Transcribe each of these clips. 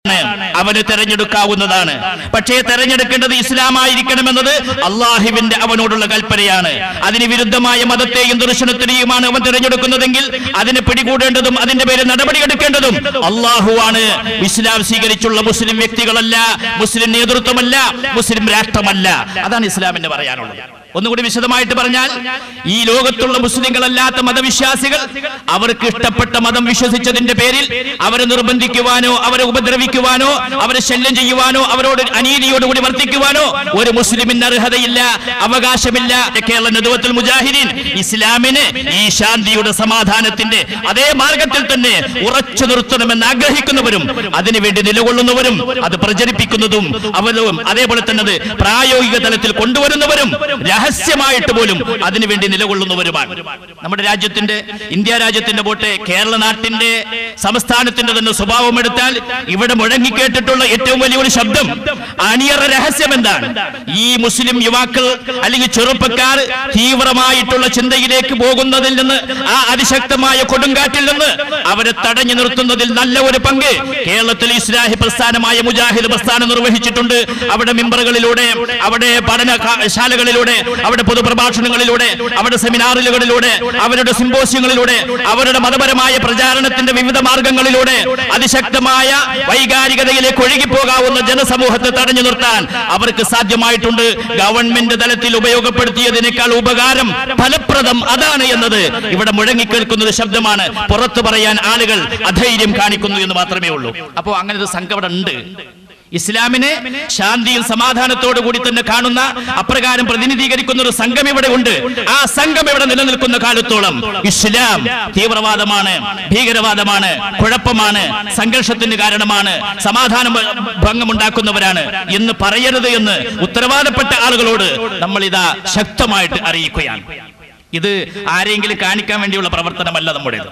അവന് തെരഞ്ഞെടുക്കാവുന്നതാണ് പക്ഷേ തെരഞ്ഞെടുക്കേണ്ടത് ഇസ്ലാമായിരിക്കണമെന്നത് അള്ളാഹുവിന്റെ അവനോടുള്ള കൽപ്പനയാണ് അതിന് വിരുദ്ധമായ മതത്തെയും ദർശനത്തിനെയുമാണ് അവൻ തിരഞ്ഞെടുക്കുന്നതെങ്കിൽ അതിനെ പിടികൂടേണ്ടതും അതിന്റെ പേരിൽ നടപടിയെടുക്കേണ്ടതും അള്ളാഹുവാണ് ഇസ്ലാം സ്വീകരിച്ചുള്ള മുസ്ലിം വ്യക്തികളല്ല മുസ്ലിം നേതൃത്വമല്ല മുസ്ലിം രാഷ്ട്രമല്ല അതാണ് ഇസ്ലാമിന് പറയാനുള്ളത് ഒന്നുകൂടി വിശദമായിട്ട് പറഞ്ഞാൽ ഈ ലോകത്തുള്ള മുസ്ലിങ്ങളല്ലാത്ത മതവിശ്വാസികൾ അവർക്ക് ഇഷ്ടപ്പെട്ട മതം വിശ്വസിച്ചതിന്റെ പേരിൽ അവരെ നിർബന്ധിക്കുവാനോ അവരെ ഉപദ്രവിക്കുവാനോ അവരെ ശല്യം ചെയ്യുവാനോ അവരോട് അനീതിയോടുകൂടി വർത്തിക്കുവാനോ ഒരു മുസ്ലിമിന് അർഹതയില്ല അവകാശമില്ല കേരള നേതൃത്വത്തിൽ മുജാഹിദീൻ ഇസ്ലാമിന് ഈ ശാന്തിയുടെ സമാധാനത്തിന്റെ അതേ മാർഗത്തിൽ തന്നെ ഉറച്ചു നിർത്തണമെന്ന് ആഗ്രഹിക്കുന്നവരും അതിനുവേണ്ടി നിലകൊള്ളുന്നവരും അത് പ്രചരിപ്പിക്കുന്നതും അവരും അതേപോലെ തന്നെ അത് പ്രായോഗിക തലത്തിൽ കൊണ്ടുവരുന്നവരും രഹസ്യമായിട്ട് പോലും അതിനുവേണ്ടി നിലകൊള്ളുന്നവരുമാണ് നമ്മുടെ രാജ്യത്തിന്റെ ഇന്ത്യ രാജ്യത്തിന്റെ പോട്ടെ കേരള നാട്ടിന്റെ സംസ്ഥാനത്തിന്റെ തന്നെ സ്വഭാവം എടുത്താൽ ഇവിടെ മുഴങ്ങിക്കേട്ടിട്ടുള്ള ഏറ്റവും വലിയൊരു ശബ്ദം അണിയറ രഹസ്യം എന്താണ് ഈ മുസ്ലിം യുവാക്കൾ അല്ലെങ്കിൽ ചെറുപ്പക്കാർ തീവ്രമായിട്ടുള്ള ചിന്തയിലേക്ക് പോകുന്നതിൽ നിന്ന് ആ അതിശക്തമായ കൊടുങ്കാറ്റിൽ നിന്ന് അവരെ തടഞ്ഞു നിർത്തുന്നതിൽ നല്ല ഒരു പങ്ക് കേരളത്തിൽ ഇസ്ലാഹി പ്രസ്ഥാനമായ മുജാഹിദ് പ്രസ്ഥാനം നിർവഹിച്ചിട്ടുണ്ട് അവിടെ മിമ്പറുകളിലൂടെ അവിടെ പഠന ക- ശാലകളിലൂടെ അവിടെ പൊതുപ്രഭാഷണങ്ങളിലൂടെ അവിടെ സെമിനാറുകളിലൂടെ അവരുടെ സിമ്പോസ്യങ്ങളിലൂടെ അവരുടെ മതപരമായ പ്രചാരണത്തിന്റെ വിവിധ മാർഗങ്ങളിലൂടെ അതിശക്തമായ വൈകാരികതയിലേക്ക് ഒഴുകിപ്പോകാവുന്ന ജനസമൂഹത്തെ തടഞ്ഞു നിർത്താൻ അവർക്ക് സാധ്യമായിട്ടുണ്ട് ഗവൺമെന്റ് തലത്തിൽ ഉപയോഗപ്പെടുത്തിയതിനേക്കാൾ ഉപകാരം ഫലപ്രദം അതാണ് എന്നത് ഇവിടെ മുഴങ്ങിക്കേൾക്കുന്ന ഒരു ശബ്ദമാണ് പുറത്തു പറയാൻ ആളുകൾ അധൈര്യം കാണിക്കുന്നു എന്ന് മാത്രമേ ഉള്ളൂ അപ്പോ അങ്ങനെ ഒരു സംഘം ഇവിടെ ഉണ്ട് ഇസ്ലാമിനെ ശാന്തിയും സമാധാനത്തോടു കൂടി തന്നെ കാണുന്ന അപ്രകാരം പ്രതിനിധീകരിക്കുന്ന ഒരു സംഘം ഇവിടെ ഉണ്ട് ആ സംഘം ഇവിടെ നിലനിൽക്കുന്ന കാലത്തോളം ഇസ്ലാം തീവ്രവാദമാണ് ഭീകരവാദമാണ് കുഴപ്പമാണ് സംഘർഷത്തിന് കാരണമാണ് സമാധാന ഭംഗമുണ്ടാക്കുന്നവരാണ് എന്ന് പറയരുത് എന്ന് ഉത്തരവാദപ്പെട്ട ആളുകളോട് നമ്മൾ ഇതാ ശക്തമായിട്ട് അറിയിക്കുകയാണ് ഇത് ആരെങ്കിലും കാണിക്കാൻ വേണ്ടിയുള്ള പ്രവർത്തനമല്ല നമ്മുടേത്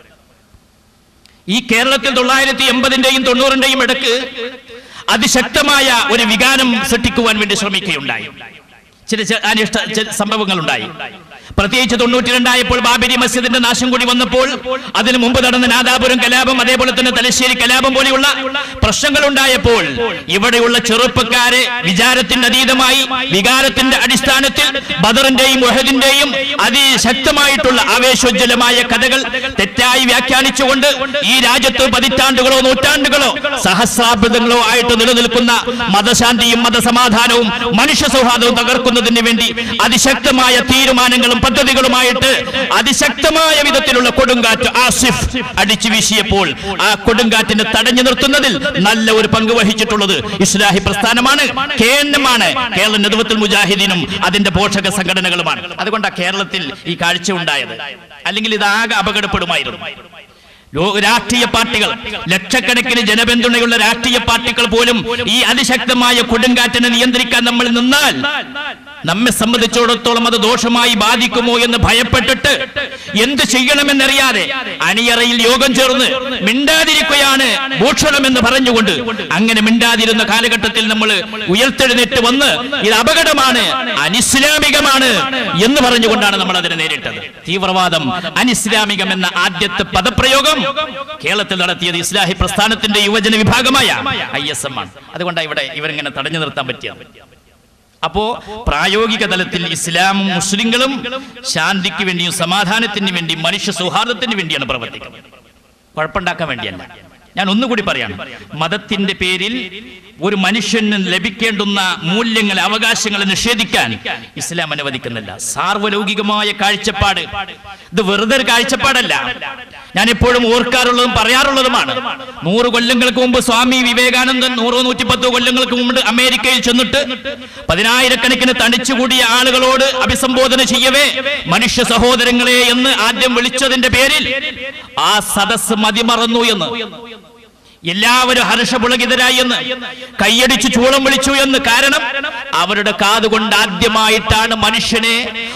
ഈ കേരളത്തിൽ തൊള്ളായിരത്തി എൺപതിന്റെയും തൊണ്ണൂറിന്റെയും ഇടക്ക് അതിശക്തമായ ഒരു വികാരം സൃഷ്ടിക്കുവാൻ വേണ്ടി ശ്രമിക്കുകയുണ്ടായി ചില ച- അനിഷ്ട ച- സംഭവങ്ങൾ ഉണ്ടായി പ്രത്യേകിച്ച് തൊണ്ണൂറ്റി രണ്ടായപ്പോൾ ബാബരി മസ്ജിദിന്റെ നാശം കൂടി വന്നപ്പോൾ അതിനു മുമ്പ് നടന്ന നാദാപുരം കലാപം അതേപോലെ തന്നെ തലശ്ശേരി കലാപം പോലെയുള്ള പ്രശ്നങ്ങൾ ഉണ്ടായപ്പോൾ ഇവിടെയുള്ള ചെറുപ്പക്കാരെ വിചാരത്തിന്റെ അതീതമായി വികാരത്തിന്റെ അടിസ്ഥാനത്തിൽ ബദറിന്റെയും വഹദിന്റെയും അതിശക്തമായിട്ടുള്ള ആവേശോജ്വലമായ കഥകൾ തെറ്റായി വ്യാഖ്യാനിച്ചുകൊണ്ട് ഈ രാജ്യത്ത് പതിറ്റാണ്ടുകളോ നൂറ്റാണ്ടുകളോ സഹസ്രാബ്ദങ്ങളോ ആയിട്ട് നിലനിൽക്കുന്ന മതശാന്തിയും മതസമാധാനവും മനുഷ്യ സൗഹാർദ്ദവും തകർക്കുന്നതിന് വേണ്ടി അതിശക്തമായ തീരുമാനങ്ങളും പദ്ധതികളുമായിട്ട് അതിശക്തമായ വിധത്തിലുള്ള കൊടുങ്കാറ്റ് ആസിഫ് അടിച്ചു വീശിയപ്പോൾ ആ കൊടുങ്കാറ്റിനെ തടഞ്ഞു നിർത്തുന്നതിൽ നല്ല ഒരു പങ്ക് വഹിച്ചിട്ടുള്ളത് ഇസ്ലാഹി പ്രസ്ഥാനമാണ് കെ എൻ എം ആണ് കേരള നേതൃത്വത്തിൽ മുജാഹിദീനും അതിന്റെ പോഷക സംഘടനകളുമാണ് അതുകൊണ്ടാണ് കേരളത്തിൽ ഈ കാഴ്ച ഉണ്ടായത് അല്ലെങ്കിൽ ഇതാകെ അപകടപ്പെടുമായിരുന്നു ലോ- രാഷ്ട്രീയ പാർട്ടികൾ ലക്ഷക്കണക്കിന് ജനപിന്തുണയുള്ള രാഷ്ട്രീയ പാർട്ടികൾ പോലും ഈ അതിശക്തമായ കൊടുങ്കാറ്റിനെ നിയന്ത്രിക്കാൻ നമ്മൾ നിന്നാൽ നമ്മെ സംബന്ധിച്ചിടത്തോളം അത് ദോഷമായി ബാധിക്കുമോ എന്ന് ഭയപ്പെട്ടിട്ട് എന്ത് ചെയ്യണമെന്നറിയാതെ അണിയറയിൽ യോഗം ചേർന്ന് മിണ്ടാതിരിക്കുകയാണ് ഭൂഷണമെന്ന് പറഞ്ഞുകൊണ്ട് അങ്ങനെ മിണ്ടാതിരുന്ന കാലഘട്ടത്തിൽ നമ്മൾ ഉയർത്തെഴുന്നേറ്റ് വന്ന് ഇത് അപകടമാണ് അനിസ്ലാമികമാണ് എന്ന് പറഞ്ഞുകൊണ്ടാണ് നമ്മൾ അതിനെ നേരിട്ടത് തീവ്രവാദം അനിസ്ലാമികം എന്ന ആദ്യത്തെ പദപ്രയോഗം കേരളത്തിൽ നടത്തിയത് ഇസ്ലാഹി പ്രസ്ഥാനത്തിന്റെ യുവജന വിഭാഗമായ ഐ എസ് എം ആണ് അതുകൊണ്ടാണ് ഇവിടെ ഇവരിങ്ങനെ തടഞ്ഞു നിർത്താൻ പറ്റിയത് അപ്പോ പ്രായോഗിക തലത്തിൽ ഇസ്ലാമും മുസ്ലിങ്ങളും ശാന്തിക്ക് വേണ്ടിയും സമാധാനത്തിന് വേണ്ടിയും മനുഷ്യ സൗഹാർദ്ദത്തിന് വേണ്ടിയാണ് പ്രവർത്തിക്കുന്നത് കുഴപ്പമുണ്ടാക്കാൻ വേണ്ടിയല്ല ഞാൻ ഒന്നുകൂടി പറയാണ് മതത്തിന്റെ പേരിൽ ഒരു മനുഷ്യന് ലഭിക്കേണ്ടുന്ന മൂല്യങ്ങൾ അവകാശങ്ങൾ നിഷേധിക്കാൻ ഇസ്ലാം അനുവദിക്കുന്നില്ല സാർവലൗകികമായ കാഴ്ചപ്പാട് ഇത് വെറുതെ ഒരു കാഴ്ചപ്പാടല്ല ഞാൻ എപ്പോഴും ഓർക്കാറുള്ളതും പറയാറുള്ളതുമാണ് നൂറ് കൊല്ലങ്ങൾക്ക് മുമ്പ് സ്വാമി വിവേകാനന്ദൻ നൂറോ നൂറ്റിപ്പത്തോ കൊല്ലങ്ങൾക്ക് മുമ്പ് അമേരിക്കയിൽ ചെന്നിട്ട് പതിനായിരക്കണക്കിന് തടിച്ചുകൂടിയ ആളുകളോട് അഭിസംബോധന ചെയ്യവേ മനുഷ്യ സഹോദരങ്ങളെ എന്ന് ആദ്യം വിളിച്ചതിന്റെ പേരിൽ ആ സദസ് മതിമറന്നു എന്ന് എല്ലാവരും ഹർഷപുളകിതരായി എന്ന് കൈയടിച്ചു ചൂളം വിളിച്ചു എന്ന് കാരണം അവരുടെ കാതുകൊണ്ട് ആദ്യമായിട്ടാണ് മനുഷ്യനെ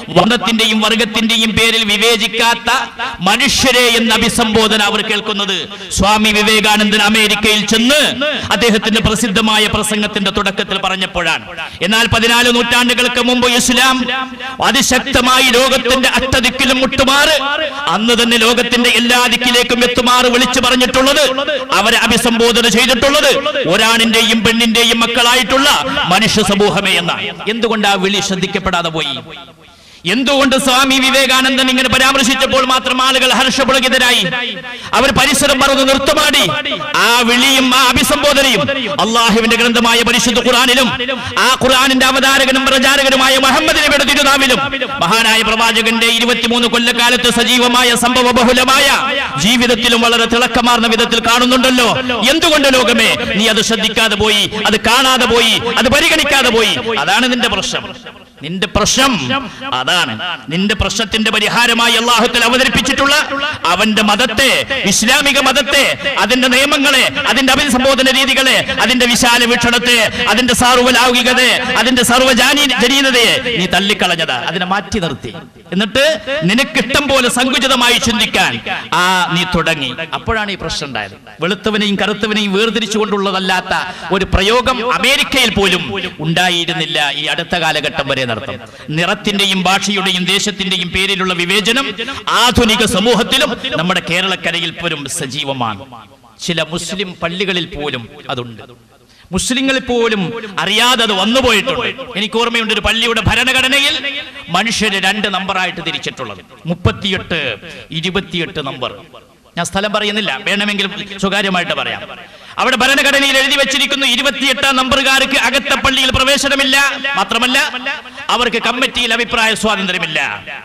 വർണ്ണത്തിന്റെയും വർഗത്തിന്റെയും പേരിൽ വിവേചിക്കാത്ത മനുഷ്യരെ എന്ന അഭിസംബോധന അവർ കേൾക്കുന്നത് സ്വാമി വിവേകാനന്ദൻ അമേരിക്കയിൽ ചെന്ന് അദ്ദേഹത്തിന്റെ പ്രസിദ്ധമായ പ്രസംഗത്തിന്റെ തുടക്കത്തിൽ പറഞ്ഞപ്പോഴാണ് എന്നാൽ പതിനാല് നൂറ്റാണ്ടുകൾക്ക് മുമ്പ് ഇസ്ലാം അതിശക്തമായി ലോകത്തിന്റെ അഷ്ടദിക്കിലും മുട്ടുമാറ് അന്ന് തന്നെ ലോകത്തിന്റെ എല്ലാ ദിക്കിലേക്കും എത്തുമാറ് വിളിച്ചു പറഞ്ഞിട്ടുള്ളത് അവരെ അഭിസംബോധന ചെയ്തിട്ടുള്ളത് ഒരാണിന്റെയും പെണ്ണിന്റെയും മക്കളായിട്ടുള്ള മനുഷ്യ സമൂഹമേ എന്നാണ് എന്തുകൊണ്ട് ആ വിളി ശ്രദ്ധിക്കപ്പെടാതെ പോയി എന്തുകൊണ്ട് സ്വാമി വിവേകാനന്ദൻ ഇങ്ങനെ പരാമർശിച്ചപ്പോൾ മാത്രം ആളുകൾ ഹർഷപുളകിതരായി അവർ പരിസരം മറന്ന് നൃത്തമാടി ആ വിളിയും ആ അഭിസംബോധനയും അള്ളാഹുവിന്റെ ഗ്രന്ഥമായ പരിശുദ്ധ ഖുറാനിലും ആ ഖുറാനിന്റെ അവതാരകനും പ്രചാരകനുമായ മുഹമ്മദ് നബിയുടെ തിരുനാമിലും മഹാനായ പ്രവാചകന്റെ ഇരുപത്തിമൂന്ന് കൊല്ലക്കാലത്ത് സജീവമായ സംഭവ ബഹുലമായ ജീവിതത്തിലും വളരെ തിളക്കമാർന്ന വിധത്തിൽ കാണുന്നുണ്ടല്ലോ എന്തുകൊണ്ട് ലോകമേ നീ അത് ശ്രദ്ധിക്കാതെ പോയി അത് കാണാതെ പോയി അത് പരിഗണിക്കാതെ പോയി അതാണ് നിന്റെ പ്രശ്നം നിന്റെ പ്രശ്നം അതാണ് നിന്റെ പ്രശ്നത്തിന്റെ പരിഹാരമായി അള്ളാഹുത്തിൽ അവതരിപ്പിച്ചിട്ടുള്ള അവന്റെ മതത്തെ ഇസ്ലാമിക മതത്തെ അതിന്റെ നിയമങ്ങളെ അതിന്റെ അഭിസംബോധന രീതികളെ അതിന്റെ വിശാല വീക്ഷണത്തെ അതിന്റെ സാർവലൗകികതയെ അതിന്റെ സർവ്വജാനി ജനീനതയെ നീ തള്ളിക്കളഞ്ഞത് അതിനെ മാറ്റി നിർത്തി എന്നിട്ട് നിനക്കിഷ്ടം പോലെ സങ്കുചിതമായി ചിന്തിക്കാൻ ആ നീ തുടങ്ങി അപ്പോഴാണ് ഈ പ്രശ്നം ഉണ്ടായത് വെളുത്തവനെയും കറുത്തവനെയും വേർതിരിച്ചുകൊണ്ടുള്ളതല്ലാത്ത ഒരു പ്രയോഗം അമേരിക്കയിൽ പോലും ഉണ്ടായിരുന്നില്ല ഈ അടുത്ത കാലഘട്ടം വരെ നടത്തും നിറത്തിന്റെയും ഭാഷയുടെയും ദേശത്തിന്റെയും പേരിലുള്ള വിവേചനം ആധുനിക സമൂഹത്തിലും നമ്മുടെ കേരളക്കരയിൽ പോലും സജീവമാണ് ചില മുസ്ലിം പള്ളികളിൽ പോലും അതുണ്ട് മുസ്ലിങ്ങളിൽ പോലും അറിയാതെ അത് വന്നുപോയിട്ടുണ്ട് എനിക്ക് ഓർമ്മയുണ്ട് ഒരു പള്ളിയുടെ ഭരണഘടനയിൽ മനുഷ്യര് രണ്ട് നമ്പറായിട്ട് തിരിച്ചിട്ടുള്ളത് മുപ്പത്തിയെട്ട് ഇരുപത്തിയെട്ട് നമ്പർ ഞാൻ സ്ഥലം പറയുന്നില്ല വേണമെങ്കിൽ സ്വകാര്യമായിട്ട് പറയാം അവിടെ ഭരണഘടനയിൽ എഴുതി വെച്ചിരിക്കുന്നു ഇരുപത്തിയെട്ടാം നമ്പറുകാർക്ക് അകത്ത പള്ളിയിൽ പ്രവേശനമില്ല മാത്രമല്ല അവർക്ക് കമ്മിറ്റിയിൽ അഭിപ്രായ സ്വാതന്ത്ര്യമില്ല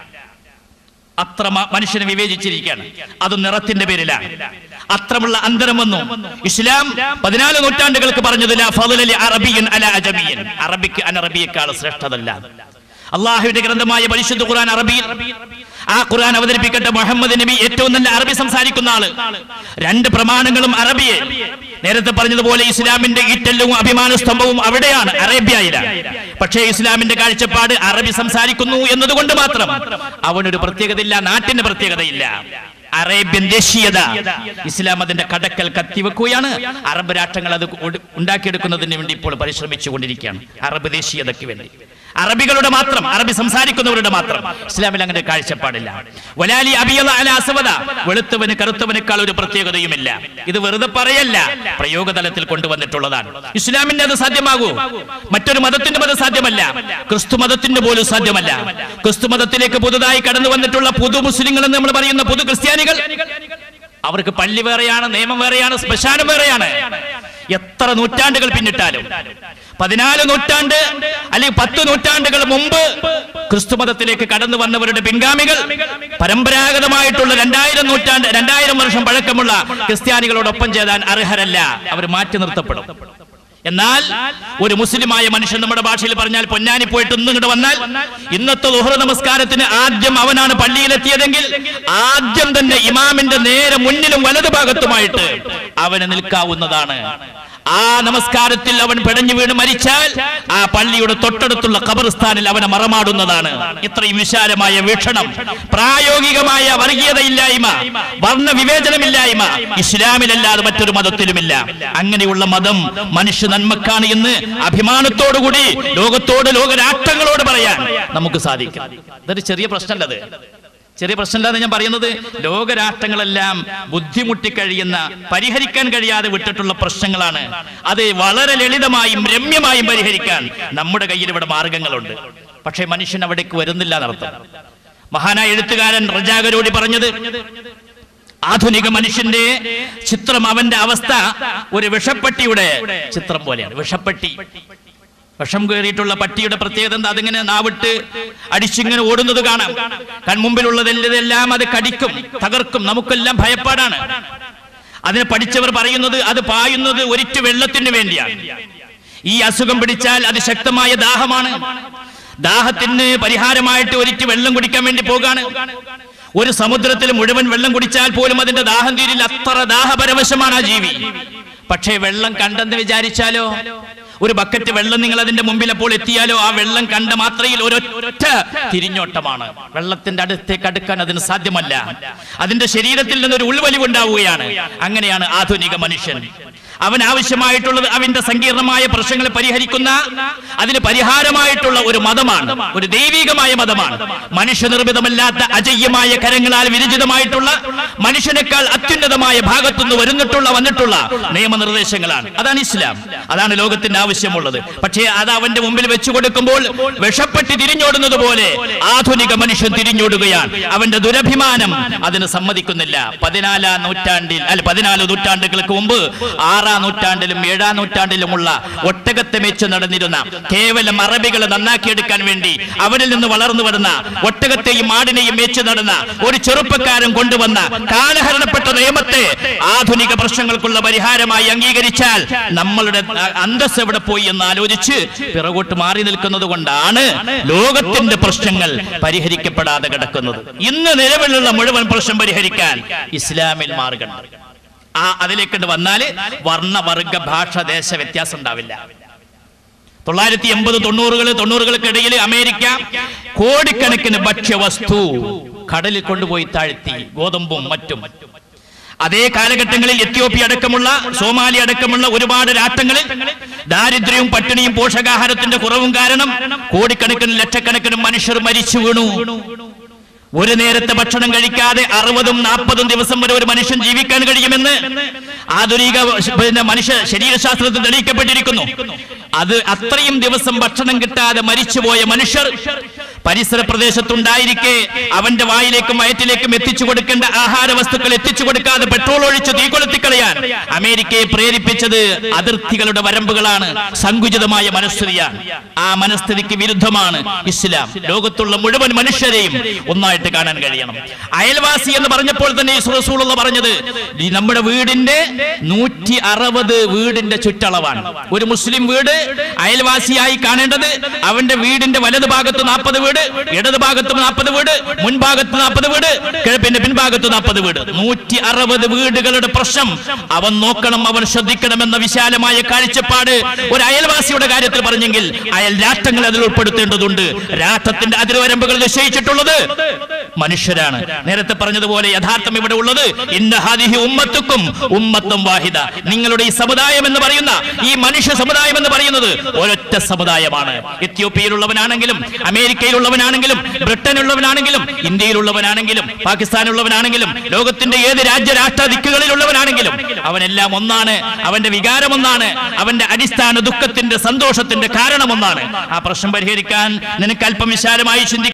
അത്ര മ- മനുഷ്യനെ വിവേചിച്ചിരിക്കുകയാണ് അത് നിറത്തിന്റെ പേരിലാണ് അത്രമുള്ള അന്തരം വന്നു ഇസ്ലാം പതിനാല് നൂറ്റാണ്ടുകൾക്ക് പറഞ്ഞത് ലാ ഫضل لعربي على عجمي. അറബിക്ക് അനറബിയേക്കാൾ ശ്രേഷ്ഠതല്ല അള്ളാഹുവിന്റെ ഗ്രന്ഥമായ പരിശുദ്ധ ഖുർആൻ അറബിയിൽ ആ ഖുർആൻ അവതരിപ്പിക്കട്ടെ മുഹമ്മദ് നബി ഏറ്റവും നല്ല അറബി സംസാരിക്കുന്ന ആള് രണ്ട് പ്രമാണങ്ങളും അറബിയെ നേരത്തെ പറഞ്ഞതുപോലെ ഇസ്ലാമിന്റെ ഈറ്റലും അഭിമാന സ്തംഭവും അവിടെയാണ് അറേബ്യയിലാണ് പക്ഷേ ഇസ്ലാമിന്റെ കാഴ്ചപ്പാട് അറബി സംസാരിക്കുന്നു എന്നതുകൊണ്ട് മാത്രം അവനൊരു പ്രത്യേകതയില്ല നാട്ടിന് പ്രത്യേകതയില്ല അറേബ്യൻ ദേശീയത ഇസ്ലാം അതിന്റെ കടക്കൽ കത്തിവെക്കുകയാണ് അറബ് രാഷ്ട്രങ്ങൾ അത് ഉ- ഉണ്ടാക്കിയെടുക്കുന്നതിന് വേണ്ടി ഇപ്പോൾ പരിശ്രമിച്ചു കൊണ്ടിരിക്കുകയാണ് അറബ് ദേശീയതയ്ക്ക് വേണ്ടി അറബികളുടെ മാത്രം അറബി സംസാരിക്കുന്നവരുടെ മാത്രം ഇസ്ലാമിൽ അങ്ങനെ ഒരു കാഴ്ചപ്പാടില്ല വലാലി അബിയല അല അസവദ വെളുത്തവന് കറുത്തവനേക്കാൾ ഒരു പ്രത്യേകതയുമില്ല ഇത് വെറുതെ പറയല്ല പ്രയോഗതലത്തിൽ കൊണ്ടുവന്നിട്ടുള്ളതാണ് ഇസ്ലാമിന്റെ അത് സാധ്യമാകൂ മറ്റൊരു മതത്തിന്റെ മതം സാധ്യമല്ല ക്രിസ്തു മതത്തിന്റെ പോലും സാധ്യമല്ല ക്രിസ്തു മതത്തിലേക്ക് പുതുതായി കടന്നു വന്നിട്ടുള്ള പുതു മുസ്ലിങ്ങൾ എന്ന് നമ്മൾ പറയുന്ന പുതു ക്രിസ്ത്യാനികൾ അവർക്ക് പള്ളി വേറെയാണ് നിയമം വേറെയാണ് ശ്മശാനം വേറെയാണ് എത്ര നൂറ്റാണ്ടുകൾ പിന്നിട്ടാലും പതിനാല് നൂറ്റാണ്ട് അല്ലെങ്കിൽ പത്ത് നൂറ്റാണ്ടുകൾ മുമ്പ് ക്രിസ്തു മതത്തിലേക്ക് കടന്നു വന്നവരുടെ പിൻഗാമികൾ പരമ്പരാഗതമായിട്ടുള്ള രണ്ടായിരം നൂറ്റാണ്ട് രണ്ടായിരം വർഷം പഴക്കമുള്ള ക്രിസ്ത്യാനികളോടൊപ്പം ചേരാൻ അർഹരല്ല അവർ മാറ്റി നിർത്തപ്പെടും എന്നാൽ ഒരു മുസ്ലിമായ മനുഷ്യൻ നമ്മുടെ ഭാഷയിൽ പറഞ്ഞാൽ പൊന്നാനി പോയിട്ട് ഇന്ന് ഇങ്ങോട്ട് വന്നാൽ ഇന്നത്തെ ലുഹ്റ നമസ്കാരത്തിന് ആദ്യം അവനാണ് പള്ളിയിലെത്തിയതെങ്കിൽ ആദ്യം തന്നെ ഇമാമിന്റെ നേരെ മുന്നിലും വലതുഭാഗത്തുമായിട്ട് അവന് നിൽക്കാവുന്നതാണ് ആ നമസ്കാരത്തിൽ അവൻ പിടഞ്ഞു വീണ് മരിച്ചാൽ ആ പള്ളിയുടെ തൊട്ടടുത്തുള്ള ഖബർസ്ഥാനിൽ അവനെ മറമാടുന്നതാണ് ഇത്രയും വിശാലമായ വീക്ഷണം പ്രായോഗികമായ വർഗീയതയില്ലായ്മ വർണ്ണ വിവേചനമില്ലായ്മ ഇസ്ലാമിലല്ലാതെ മറ്റൊരു മതത്തിലുമില്ല അങ്ങനെയുള്ള മതം മനുഷ്യ നന്മക്കാണ് എന്ന് അഭിമാനത്തോടുകൂടി ലോകത്തോട് ലോകരാഷ്ട്രങ്ങളോട് പറയാൻ നമുക്ക് സാധിക്കും ഇതൊരു ചെറിയ പ്രശ്നമല്ലത് ചെറിയ പ്രശ്നമില്ലാതെ ഞാൻ പറയുന്നത് ലോകരാഷ്ട്രങ്ങളെല്ലാം ബുദ്ധിമുട്ടി കഴിയുന്ന പരിഹരിക്കാൻ കഴിയാതെ വിട്ടിട്ടുള്ള പ്രശ്നങ്ങളാണ് അത് വളരെ ലളിതമായും രമ്യമായും പരിഹരിക്കാൻ നമ്മുടെ കയ്യിൽ ഇവിടെ മാർഗങ്ങളുണ്ട് പക്ഷേ മനുഷ്യൻ അവിടേക്ക് വരുന്നില്ല എന്നർത്ഥം മഹാനായ എഴുത്തുകാരൻ റജാഗരോടി പറഞ്ഞത് ആധുനിക മനുഷ്യന്റെ ചിത്രം അവന്റെ അവസ്ഥ ഒരു വിഷപ്പട്ടിയുടെ ചിത്രം പോലെയാണ് വിഷപ്പട്ടി വിഷം കയറിയിട്ടുള്ള പട്ടിയുടെ പ്രത്യേകത എന്താ അതിങ്ങനെ നാവിട്ട് അടിച്ചിങ്ങനെ ഓടുന്നത് കാണാം കൺമുമ്പിലുള്ളതെല്ലാം അത് കടിക്കും തകർക്കും നമുക്കെല്ലാം ഭയപ്പാടാണ് അതിനെ പഠിച്ചവർ പറയുന്നത് അത് പായുന്നത് ഒരിറ്റു വെള്ളത്തിന് വേണ്ടിയാണ് ഈ അസുഖം പിടിച്ചാൽ അത് ശക്തമായ ദാഹമാണ് ദാഹത്തിന് പരിഹാരമായിട്ട് ഒരിറ്റു വെള്ളം കുടിക്കാൻ വേണ്ടി പോകാണ് ഒരു സമുദ്രത്തിൽ മുഴുവൻ വെള്ളം കുടിച്ചാൽ പോലും അതിന്റെ ദാഹം തീരില്ല അത്ര ദാഹപരവശമാണ് ആ ജീവി പക്ഷേ വെള്ളം കണ്ടെന്ന് വിചാരിച്ചാലോ ഒരു ബക്കറ്റ് വെള്ളം നിങ്ങൾ അതിന്റെ മുമ്പിൽ അപ്പോൾ എത്തിയാലോ ആ വെള്ളം കണ്ട മാത്രയിൽ ഒരൊറ്റ തിരിഞ്ഞോട്ടമാണ് വെള്ളത്തിന്റെ അടുത്തേക്ക് അടുക്കാൻ അതിന് സാധ്യമല്ല അതിന്റെ ശരീരത്തിൽ നിന്നൊരു ഉൾവലിവുണ്ടാവുകയാണ് അങ്ങനെയാണ് ആധുനിക മനുഷ്യൻ അവൻ ആവശ്യമായിട്ടുള്ളത് അവന്റെ സങ്കീർണമായ പ്രശ്നങ്ങളെ പരിഹരിക്കുന്ന അതിന് പരിഹാരമായിട്ടുള്ള ഒരു മതമാണ് ഒരു ദൈവികമായ മതമാണ് മനുഷ്യനിർമ്മിതമല്ലാത്ത അജയ്യമായ കരങ്ങളാൽ വിരചിതമായിട്ടുള്ള മനുഷ്യനേക്കാൾ അത്യുന്നതമായ ഭാഗത്തുനിന്ന് വരുന്നിട്ടുള്ള വന്നിട്ടുള്ള നിയമനിർദ്ദേശങ്ങളാണ് അതാണ് ഇസ്ലാം അതാണ് ലോകത്തിന്റെ ആവശ്യമുള്ളത് പക്ഷേ അത് അവന്റെ മുമ്പിൽ വെച്ചു കൊടുക്കുമ്പോൾ വിഷപ്പെട്ട് തിരിഞ്ഞോടുന്നത് പോലെ ആധുനിക മനുഷ്യൻ തിരിഞ്ഞോടുകയാണ് അവന്റെ ദുരഭിമാനം അതിന് സമ്മതിക്കുന്നില്ല പതിനാലാം നൂറ്റാണ്ടിൽ അല്ല പതിനാല് നൂറ്റാണ്ടുകൾക്ക് മുമ്പ് ആറാം നൂറ്റാണ്ടിലും ഏഴാം നൂറ്റാണ്ടിലുമുള്ള ഒട്ടകത്തെ മെച്ച് നടന്നിരുന്ന കേവലം അറബികളെ നന്നാക്കിയെടുക്കാൻ വേണ്ടി അവരിൽ നിന്ന് വളർന്നു വരുന്ന ഒട്ടകത്തെയും ആടിനെയും മേച്ച് നടന്ന ഒരു ചെറുപ്പക്കാരൻ കൊണ്ടുവന്ന കാലഹരണപ്പെട്ട നിയമത്തെ ആധുനിക പ്രശ്നങ്ങൾക്കുള്ള പരിഹാരമായി അംഗീകരിച്ചാൽ നമ്മളുടെ അ- അന്തസ് എവിടെ പോയി എന്ന് ആലോചിച്ച് പിറകോട്ട് മാറി നിൽക്കുന്നത് കൊണ്ടാണ് ലോകത്തിന്റെ പ്രശ്നങ്ങൾ പരിഹരിക്കപ്പെടാതെ കിടക്കുന്നത് ഇന്ന് നിലവിലുള്ള മുഴുവൻ പ്രശ്നം പരിഹരിക്കാൻ ഇസ്ലാമിൽ മാർഗമുണ്ട് ആ അതിലേക്കൊണ്ട് വന്നാല് വർണ്ണ വർഗ ഭാഷ ദേശ വ്യത്യാസം ഉണ്ടാവില്ല തൊള്ളായിരത്തി എൺപത് തൊണ്ണൂറുകൾ തൊണ്ണൂറുകൾക്കിടയിൽ അമേരിക്ക കോടിക്കണക്കിന് ഭക്ഷ്യവസ്തു കടലിൽ കൊണ്ടുപോയി താഴ്ത്തി ഗോതമ്പും മറ്റും അതേ കാലഘട്ടങ്ങളിൽ എത്യോപ്യ അടക്കമുള്ള സോമാലി അടക്കമുള്ള ഒരുപാട് രാഷ്ട്രങ്ങളിൽ ദാരിദ്ര്യവും പട്ടിണിയും പോഷകാഹാരത്തിന്റെ കുറവും കാരണം കോടിക്കണക്കിന് ലക്ഷക്കണക്കിന് മനുഷ്യർ മരിച്ചു വീണു ഒരു നേരത്തെ ഭക്ഷണം കഴിക്കാതെ അറുപതും നാൽപ്പതും ദിവസം വരെ ഒരു മനുഷ്യൻ ജീവിക്കാൻ കഴിയുമെന്ന് ആധുനിക പിന്നെ മനുഷ്യ ശരീരശാസ്ത്രത്തിൽ തെളിയിക്കപ്പെട്ടിരിക്കുന്നു അത് അത്രയും ദിവസം ഭക്ഷണം കിട്ടാതെ മരിച്ചുപോയ മനുഷ്യർ പരിസര പ്രദേശത്തുണ്ടായിരിക്കെ അവന്റെ വായിലേക്കും വയറ്റിലേക്കും എത്തിച്ചു കൊടുക്കേണ്ട ആഹാര വസ്തുക്കൾ എത്തിച്ചു കൊടുക്കാതെ പെട്രോൾ ഒഴിച്ച് തീ കൊളുത്തിക്കളയാൻ അമേരിക്കയെ പ്രേരിപ്പിച്ചത് അതിർത്തികളുടെ വരമ്പുകളാണ് സങ്കുചിതമായ മനസ്ഥിതിയാണ് ആ മനസ്ഥിതിക്ക് വിരുദ്ധമാണ് ഇസ്ലാം ലോകത്തുള്ള മുഴുവൻ മനുഷ്യരെയും ഒന്നായിട്ട് കാണാൻ കഴിയണം അയൽവാസി എന്ന് പറഞ്ഞപ്പോൾ തന്നെ റസൂലുള്ള പറഞ്ഞത് ഈ നമ്മുടെ വീടിന്റെ നൂറ്റി അറുപത് വീടിന്റെ ചുറ്റളവാണ് ഒരു മുസ്ലിം വീട് അയൽവാസിയായി കാണേണ്ടത് അവന്റെ വീടിന്റെ വലത് ഭാഗത്ത് നാൽപ്പത് വീട് ഇടത് ഭാഗത്ത് നാൽപ്പത് വീട് മുൻഭാഗത്ത് നാൽപ്പത് വീട് കിഴ- പിന്നെ പിൻഭാഗത്ത് നാൽപ്പത് വീട് നൂറ്റി അറുപത് വീടുകളുടെ പ്രശ്നം അവൻ നോക്കണം അവൻ ശ്രദ്ധിക്കണം എന്ന വിശാലമായ കാഴ്ചപ്പാട് ഒരു അയൽവാസിയുടെ കാര്യത്തിൽ പറഞ്ഞെങ്കിൽ അയൽ രാഷ്ട്രങ്ങൾ അതിൽ ഉൾപ്പെടുത്തേണ്ടതുണ്ട് രാഷ്ട്രത്തിന്റെ അതിർവരമ്പുകൾ നിശ്ചയിച്ചിട്ടുള്ളത് മനുഷ്യരാണ് നേരത്തെ പറഞ്ഞതുപോലെ യഥാർത്ഥം ഇവിടെ ഉള്ളത് ഇന്ന ഹാദിഹി ഉമ്മത്തുക്കും ഉമ്മത്തും വാഹിദ നിങ്ങളുടെ ഈ സമുദായം എന്ന് പറയുന്ന ഈ മനുഷ്യ സമുദായം എന്ന് പറയുന്നത് ഒരൊറ്റ സമുദായമാണ് എത്യോപ്യയിലുള്ളവനാണെങ്കിലും അമേരിക്കയിലുള്ളവനാണെങ്കിലും ബ്രിട്ടനിലുള്ളവനാണെങ്കിലും ഇന്ത്യയിലുള്ളവനാണെങ്കിലും പാകിസ്ഥാനിലുള്ളവനാണെങ്കിലും ലോകത്തിന്റെ ഏത് രാജ്യ രാഷ്ട്ര ദിക്കുകളിലുള്ളവനാണെങ്കിലും അവനെല്ലാം ഒന്നാണ് അവന്റെ വികാരം ഒന്നാണ് അവന്റെ അടിസ്ഥാന ദുഃഖത്തിന്റെ സന്തോഷത്തിന്റെ കാരണം ഒന്നാണ് ആ പ്രശ്നം പരിഹരിക്കാൻ നിനക്ക് അല്പം വിശാലമായി ചിന്തിക്കാൻ